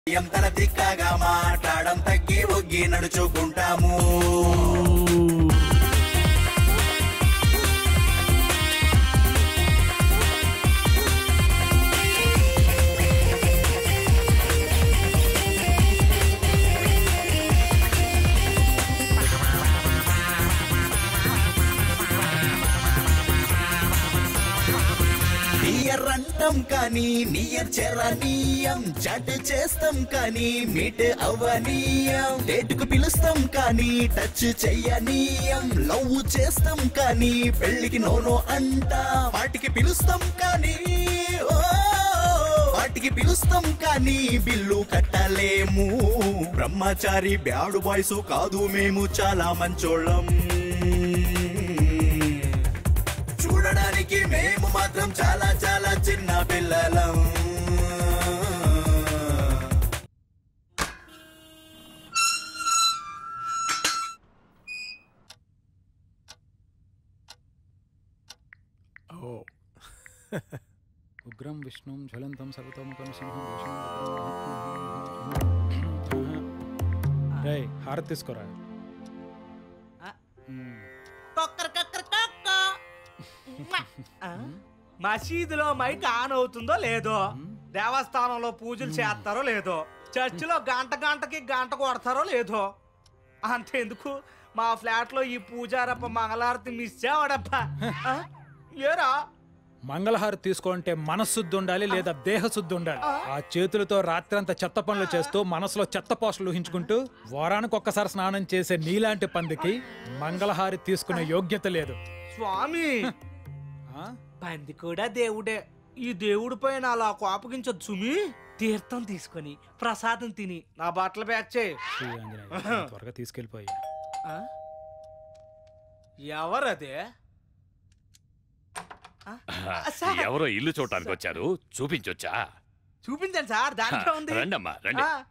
ఎంతల తిక్కగా మాట్లాడం తగ్గి ఒగ్గి నడుచుకుంటాము నియర్ అంటాం కానీ నియర్ చెరనీయం చాట్ చేస్తాం కానీ మీట్ అవ్వనీయం డేటుకు పిలుస్తాం కానీ టచ్ చెయ్యనీయం లవ్ చేస్తాం కానీ పెళ్లికి నోనో అంటా వాటికి పిలుస్తాం కానీ ఓ వాటికి పిలుస్తాం కానీ బిల్లు కట్టలేము బ్రహ్మచారి బ్యాడు బాయ్స్ కాదు మేము చాలా మంచోళ్ళం చూడడానికి మేము మాత్రం చాలా చాలా చిన్న పిల్లలం ఓ ఉగ్రం విష్ణుం జ్వలంతం సర్వతోముఖం సింహం రే హారతి తీసుకోరా మ్మ్. మసీదులో మైక్ ఆన్ అవుతుందో లేదో దేవస్థానంలో పూజలు చేస్తారో లేదో చర్చిలో గంట గంటకి గంట కొడతారో లేదో అంతెందుకు మా ఫ్లాట్ లో ఈ పూజారప్ప మంగళారతి మిస్ అవ్వడప్పా ఆ? ఏరా మంగళహారతి తీసుకోంటే మనశుద్ధి ఉండాలి లేదా దేహశుద్ధి ఉండాలి ఆ చేతులతో రాత్రంతా చెత్త పనులు చేస్తూ మనసులో చెత్త పోషలు ఊహించుకుంటూ వారానికి ఒక్కసారి స్నానం చేసే నీలాంటి పందికి మంగళహారి తీసుకునే యోగ్యత లేదు స్వామి ఆ? పంది కూడా దేవుడే ఈ దేవుడి పైన అలా కోపగించొద్దు సుమి తీర్థం తీసుకొని ప్రసాదం తిని నా బట్టలు ప్యాక్ చేయి శ్రీ ఆంజనేయ, త్వరగా తీసుకెళ్ళిపోయి ఆ? ఎవరదే ఆ? సార్, ఎవరో ఇల్లు చూడటానికి వచ్చారు చూపించొచ్చా చూపించండి సార్ దాంట్లో ఉంది రండమ్మా రండి ఆ.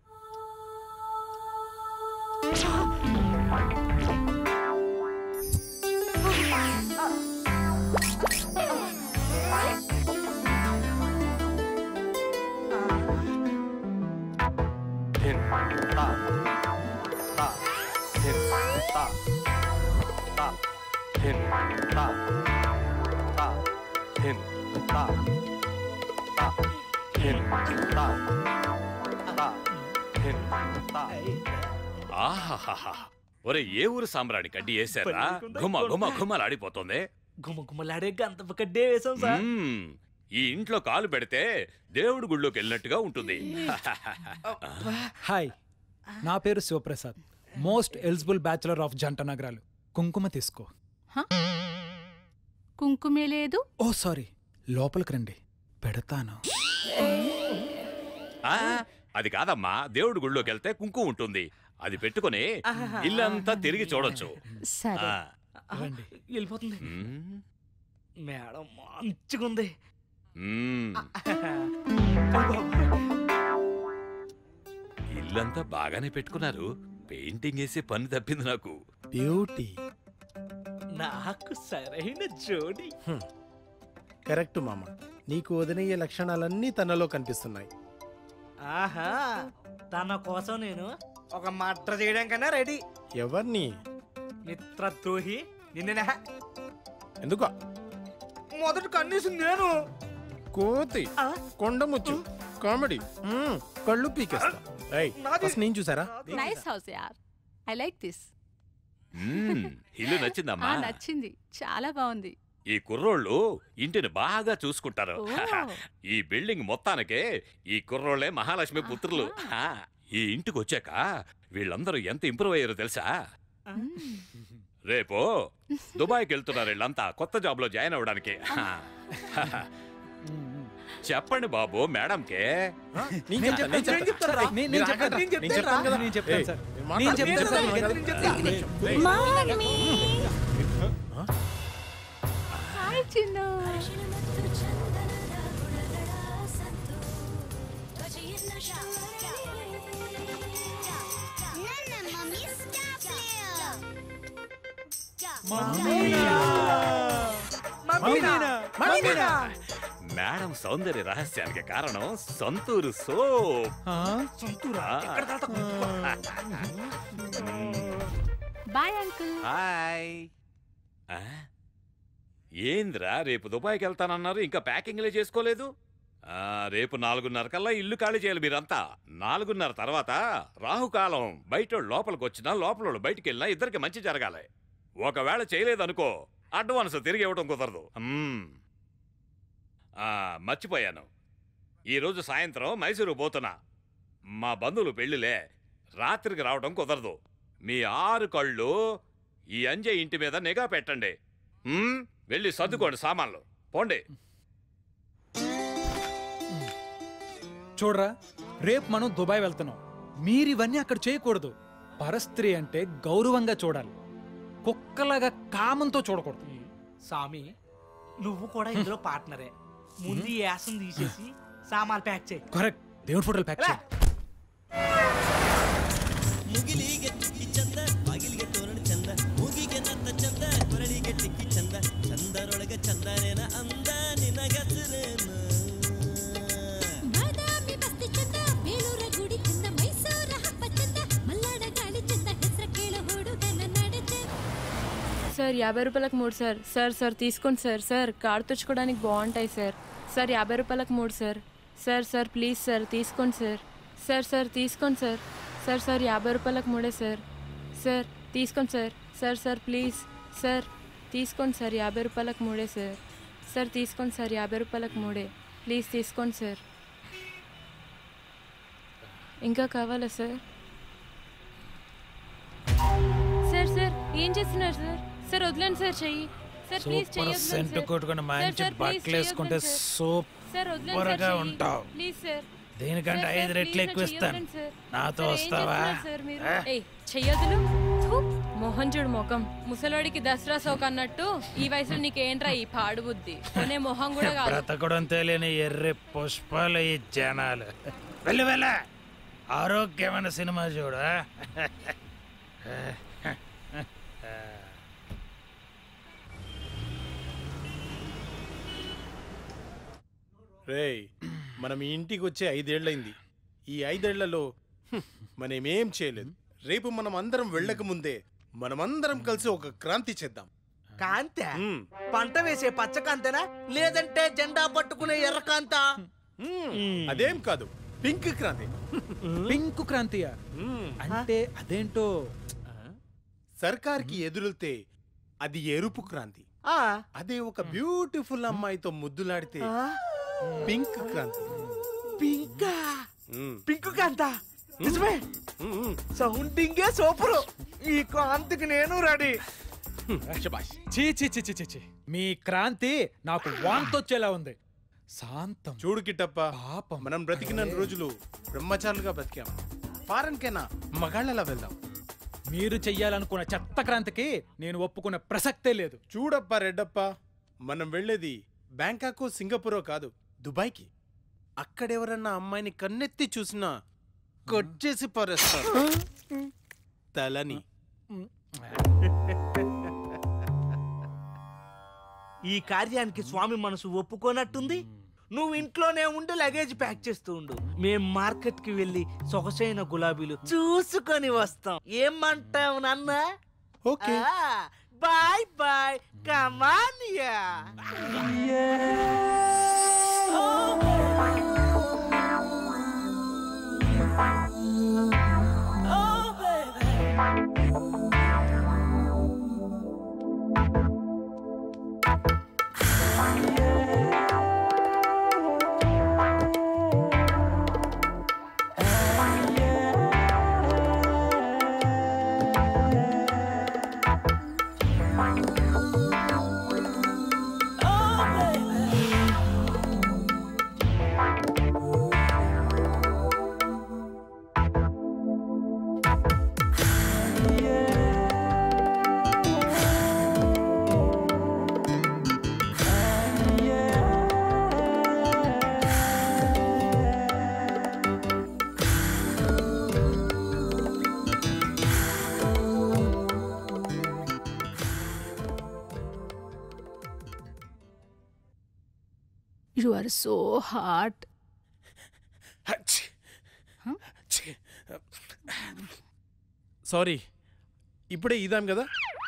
ఆహాహాహా ఒరే ఏ ఊరు సాంబ్రాణి కడ్డి వేసారా పన్నీకుందా గుమ్మ ఇక్కడ? గుమ్మ గుమ్మలాడిపోతుంది గుమ్మ గుమ్మలాడే గంత కడ్డే వేసాం సార్ మ్మ్. ఈ ఇంట్లో కాలు పెడితే దేవుడి గుళ్ళోకి వెళ్ళినట్టుగా ఉంటుంది హాయ్ నా పేరు Shivaprasad most eligible bachelor of జంట నగరాలు కుంకుమ తీసుకో కుంకుమే లేదు ఓ సారీ లోపలికి రండి పెడతాను ఆ, అది కాదమ్మా దేవుడి గుళ్ళోకి వెళ్తే కుంకుమ ఉంటుంది అది పెట్టుకొని ఇల్లంతా తిరిగి చూడొచ్చు సరే ఆ. రండి వెళ్ళిపోతుంది మ్మ్. మేడం మంచిగుంది మ్మ్. ఇల్లంతా బాగానే పెట్టుకున్నారు పెయింటింగ్ వేసే పని తప్పింది నాకు బ్యూటీ నాకు సరైన జోడి కరెక్ట్ మామ నీకు వదినయ్యే లక్షణాలన్నీ తనలో కనిపిస్తున్నాయి ఆహా తన కోసం నేను ఒక మట్ర చేయడం కన్నా రెడీ ఎవరిని మిత్రద్రోహి నిన్న ఎందుకో మొదటి కన్నీసు నేను కోతి ఆ? కొండముచ్చు కామెడీ మ్మ్, కళ్ళు పీకేస్తా ఏయ్, నాది- ఫస్ట్ నేను చూసారా నైస్ హౌస్ యార్ ఐ లైక్ దిస్ మ్మ్. ఇల్లు ఆ నచ్చిందమ్మా నచ్చింది చాలా బాగుంది ఈ కుర్రోళ్ళు ఇంటిని బాగా చూసుకుంటారు ఓ. ఈ బిల్డింగ్ మొత్తానికే ఈ కుర్రోళ్ళే మహాలక్ష్మి పుత్రులు ఆ, ఈ ఇంటికి వచ్చాక వీళ్ళందరూ ఎంత ఇంప్రూవ్ అయ్యారో తెలుసా రేపు దుబాయ్కి వెళ్తున్నారు వీళ్ళంతా కొత్త జాబ్ లో జాయిన్ అవ్వడానికి హా. చెప్పండి బాబు మేడంకే ఆ? నేను చెప్తా, నేను చెప్తా. చెప్తాను రా. నేను- మీరు నేను చెప్తాను. ఆగండి. నేను నేను చెప్తాను కదా. నేను చెప్తాను ఏయ్, సార్. నేను నేను మాట్లాడను. చెప్తాను నేను సార్. చెప్తాను. నేను చెప్తా. ఏయ్, హాయ్ చిన్ను మమ్మీనా? మమ్మీనా? మేడం సౌందర్య రహస్యానికి కారణం సొంతూరు సోప్ ఆ? సొంతూరా ఆ. ఎక్కడ తాత కొనుక్కో. బాయ్ అంకుల్ హాయ్ ఆ? ఏంద్రా రేపు దుబాయ్కి వెళ్తానన్నారు ఇంకా ప్యాకింగ్లే చేసుకోలేదు ఆ, రేపు నాలుగున్నర కల్లా ఇల్లు ఖాళీ చేయాలి మీరంతా నాలుగున్నర తర్వాత రాహుకాలం బయట లోపలికి వచ్చినా లోపల బయటికి వెళ్ళినా ఇద్దరికి మంచి జరగాలి ఒకవేళ చేయలేదనుకో అడ్వాన్స్ తిరిగి ఇవ్వడం కుదరదు మ్మ్. ఆ, మర్చిపోయాను ఈరోజు సాయంత్రం మైసూరు పోతున్నా మా బంధువులు పెళ్ళిలే రాత్రికి రావడం కుదరదు మీ ఆరు కళ్ళు ఈ అంజయ్ ఇంటి మీద నిఘా పెట్టండి మ్మ్? వెళ్ళి సర్దుకోండి సామాన్లు పోండి చూడరా రేపు మనం దుబాయ్ వెళ్తున్నాం మీరు ఇవన్నీ అక్కడ చేయకూడదు పరస్త్రీ అంటే గౌరవంగా చూడాలి కుక్కలాగా కామంతో చూడకూడదు స్వామి నువ్వు కూడా ఇందులో పార్ట్నరే ముందు ఈ యాసం తీసేసి సామాన్ ప్యాక్ చేయి కరెక్ట్ దేవుడి ఫోటోలు ప్యాక్ చేయి ಮುಗಿಲಿಗೆ ತುಕ್ಕಿ ಚಂದ ಬಾಗಿಲಿಗೆ ತೋರಣ ಚಂದ ಮುಗಿಗೆ ನತ್ತ ಚಂದ ಕೊರಳಿಗೆ ಟಿಕ್ಕಿ ಚಂದ ಚಂದರೊಳಗೆ ಚಂದನೇನ ಅಂದ ನಿನಗಸರೇನ ಬಾದಾಮಿ ಬಸ್ತಿ ಚಂದ ಬೇಲೂರ ಗುಡಿ ಚಂದ ಮೈಸೂರ ಹಬ್ಬ ಚಂದ ಮಲ್ಲಾಡ ಗಾಳಿ ಚಂದ ಹೆಸರ ಕೇಳ ಹುಡುಗನ ನಡೆ ಚಂದ సార్ యాభై రూపాయలకు మూడు సార్ సార్ సార్ తీసుకోండి సార్ సార్ కాడు తుడుచుకోవడానికి బాగుంటాయి సార్ సార్ యాభై రూపాయలకు మూడు sir sir sir please sir తీసుకోండి సార్ సార్ సార్ తీసుకోండి సార్ సార్ సార్ యాభై రూపాయలకు మూడే సార్ సార్ తీసుకోండి sir sir sir please sir తీసుకోండి సార్ యాభై రూపాయలకు మూడే సార్ సార్ తీసుకోండి సార్ యాభై రూపాయలకు మూడే ప్లీజ్ తీసుకోండి సార్ ఇంకా కావాలా సార్ సార్ సార్ ఏం చేస్తున్నారు సార్ సార్ వదిలేండి సార్ చెయ్యి సార్ ప్లీజ్ సూపర్ చెయ్యొద్దు సెంట్ కొట్టుకుని మంచి బట్టలు వేసుకుంటే సార్ వదిలేండి సూపర్ సార్ గా చెయ్యి. ఉంటావు ప్లీజ్ సార్ దీనికంటే సార్, ఐదు సార్, రెట్లు ప్లీజ్ ఎక్కువ సార్, ఇస్తాను చెయ్యొద్దండి సార్. నాతో సార్, ఏం వస్తావా చేస్తున్నారు సార్ మీరు? ఆ? ఏయ్ చెయ్యొద్దులు థు, మొహం చూడు మొఖం ముసలోడికి దసరా సోక అన్నట్టు ఈ వయసులో నీకేంట్రా ఈ పాడు బుద్ధి కొనే మొహం కూడా కాదు బ్రతకడం తెలియని ఎర్రి పుష్పాలు ఈ జనాలు వెళ్ళి వెళ్ళ ఆరోగ్యమైన సినిమా చూడ రేయ్ మనం ఈ ఇంటికి వచ్చే ఐదేళ్లైంది ఈ ఐదేళ్లలో హ్మ్, మనమేం చేయలేదు రేపు మనం అందరం వెళ్ళక ముందే మనమందరం కలిసి ఒక క్రాంతి చేద్దాం కాంతే హ్మ్, పంట వేసే పచ్చ కాంతేనా లేదంటే జెండా పట్టుకునే ఎర్ర కాంత హ్మ్, అదేం కాదు పింక్ క్రాంతి పింక్ క్రాంతియా హ్మ్, అంటే అదేంటో సర్కార్కి ఎదురుతే అది ఎరుపు క్రాంతి ఆ, అదే ఒక బ్యూటిఫుల్ అమ్మాయితో ముద్దులాడితే ఆ, పింక్ క్రాంతి పింకా హ్మ్, పింక్ కాంత నిజమే హ్మ్, హ్మ్. సౌండింగే సూపరు ఈ కాంతికి నేను రెడీ శబాష్ చీ చీ చీ చీ చీ, చీ మీ క్రాంతి నాకు వాంతొచ్చేలా ఉంది శాంతం చూడు కిట్టప్ప పాపం మనం బ్రతికిన రోజులు బ్రహ్మచారులుగా బ్రతికాం ఫారెన్ కైనా మగాళ్ళలా వెళ్దాం మీరు చెయ్యాలనుకున్న చెత్త క్రాంతికి నేను ఒప్పుకునే ప్రసక్తే లేదు చూడప్ప రెడ్డప్ప మనం వెళ్ళేది బ్యాంకాకో సింగపూరో కాదు దుబాయ్కి అక్కడెవరన్నా అమ్మాయిని కన్నెత్తి చూసినా కొట్టేసి పారేస్తారు తలని ఈ కార్యానికి స్వామి మనసు ఒప్పుకోనట్టుంది నువ్వు ఇంట్లోనే ఉండి లగేజ్ ప్యాక్ చేస్తూ ఉండు మేం మార్కెట్ కి వెళ్ళి సొగసైన గులాబీలు చూసుకొని వస్తాం ఏమంటావు నాన్న ఓకే బాయ్ బాయ్ కమానియా you are so hot sorry ఇప్పుడే ఇదాం కదా